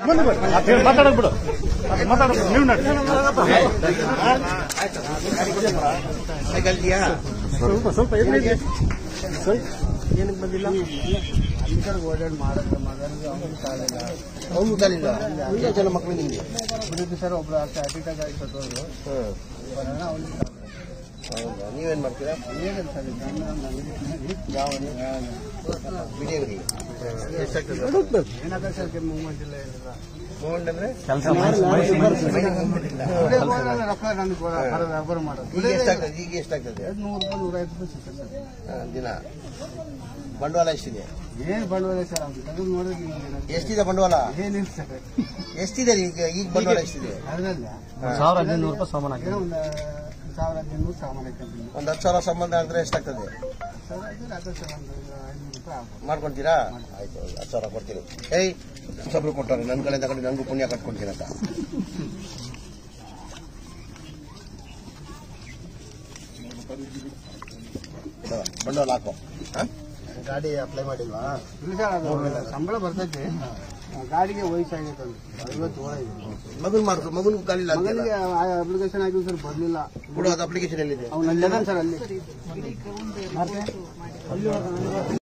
ಬಂದು ಬಿಡು ಅದ್ ಹೇಳಿ ಮಾತಾಡೋದು ಬಿಡು ಮಾತಾಡೋದು ನೀವು ನಡಿ ಸ್ವಲ್ಪ ಸ್ವಲ್ಪ ಎಲ್ಲಿದೆ ಸ್ವಲ್ಪ ಏನಕ್ಕೆ ಬಂದಿಲ್ಲ ಓಡಾಡಿ ಮಾಡಿದ್ರೆ ಮಗನಿಗೆ ಅವನು ಕಾಲಿಲ್ಲ ಅವನು ಕಾಲಿಲ್ಲ ಈಗ ಜನ ಮಕ್ಕಳು ನಿಮಗೆ ಬಿಡುತ್ತೆ ಸರ್ ಒಬ್ರು ಅಷ್ಟೇ ಅಟಿಟಾಗ ಆಗಿ ಸತ್ತೋದ್ರು ಬರೋಣ ಅವ್ನಿಗೆ ಹೌದಾ ನೀವೇನ್ ಮಾಡ್ತೀರಾ ಏನಿಲ್ಲ ಸರ್ ಇದು ನನ್ನ ನನಗೆ ಯಾವ ಬಿಡಿ ಅಂಗಡಿ ಎಷ್ಟಾಗ್ತದೆ ಏನಾಗ ಸರ್ ಮೂವ್ಮೆಂಟ್ ಇಲ್ಲ ಏನಿಲ್ಲ ಮೂಮೆಂಟ್ ಅಂದ್ರೆ ಕೆಲಸ ದುಡಿಯೋಕೆ ಹೋದ್ರೆ ರೊಕ್ಕ ನನಗೆ ಬರೋ ವ್ಯಾಪಾರ ಮಾಡೋದು ಈಗ ಎಷ್ಟಾಗ್ತದೆ ಈಗ ಎಷ್ಟಾಗ್ತದೆ ಎರಡು ನೂರು ರೂಪಾಯಿ ನೂರೈವತ್ತು ರೂಪಾಯಿ ಸಿಗ್ತದೆ ಸರ್ ಹಾ, ದಿನ ಬಂಡವಾಳ ಎಷ್ಟಿದೆ ಏನು ಬಂಡವಾಳ ಸರ್ ಅವ್ನು ತೆಗೆದು ನೋಡಿದ್ರೆ ಈಗ ಏನಾಗ್ತದೆ? ಎಷ್ಟಿದೆ ಬಂಡವಾಳ ಏನಿಲ್ಲ ಸರ್ ಎಷ್ಟಿದೆ ಈಗ ಈಗ ಬಂಡವಾಳ ಎಷ್ಟಿದೆ ಅದರಲ್ಲ ಸಾವಿರ ಹದಿನೈದು ರೂಪಾಯಿ ಸಾಮಾನು ಏನೋ ಒಂದು ಸಾವಿರ ಹದಿನೈದು ಸಾವಿರ ಹಾಕಿದ್ದೀನಿ ಒಂದು ಹತ್ತು ಸಾವಿರ ಸಂಬಂಧ ಆದ್ರೆ ಎಷ್ಟಾಗ್ತದೆ ಸರ್ ಅದು ಅದೇ ಸರ್ ಒಂದು ಐನೂರು ರೂಪಾಯಿ ಆಗ್ಬೋದು ಮಾಡ್ಕೊಂತೀರಾ ಆಯ್ತು ಹತ್ತು ಸಾವಿರ ಕೊಡ್ತೀನಿ ಏಯ್ ಸಬ್ರು ಕೊಟ್ಟಾರೆ ನನ್ನ ಕಡೆ ತಗೊಂಡು ನನಗೂ ಪುಣ್ಯ ಕಟ್ಕೊಡ್ತೀನಿ ಅಂತ ತಗೋ, ಬಂಡವಾಳ ಹಾಕೋ ಹಾ? ಗಾಡಿ ಅಪ್ಲೈ ಮಾಡಿಲ್ವಾ ಇಲ್ಲ ಸರ್ ಅದು ಸಂಬಳ ಬರ್ತೈತೆ ಗಾಡಿಗೆ ವಯಸ್ಸಾಗೈತೆ ಅದು ಐವತ್ತು ಓಳ ಇದೆ ಮಗನ್ ಮಾಡ್ಕೊ ಮಗನಿಗೂ ಕಾಲಿಲ್ಲ ಅಂತೀಯಲ್ಲ? ಮಗನಿಗೆ ಅಪ್ಲಿಕೇಶನ್ ಹಾಕಿದ್ರು ಸರ್ ಬರ್ಲಿಲ್ಲ ಬಿಡು ಅದು ಅಪ್ಲಿಕೇಶನ್ ಎಲ್ಲಿದೆ ಅವ್ನು ಅಲ್ಲಿ ಅದಾನ ಸರ್ ಅಲ್ಲಿ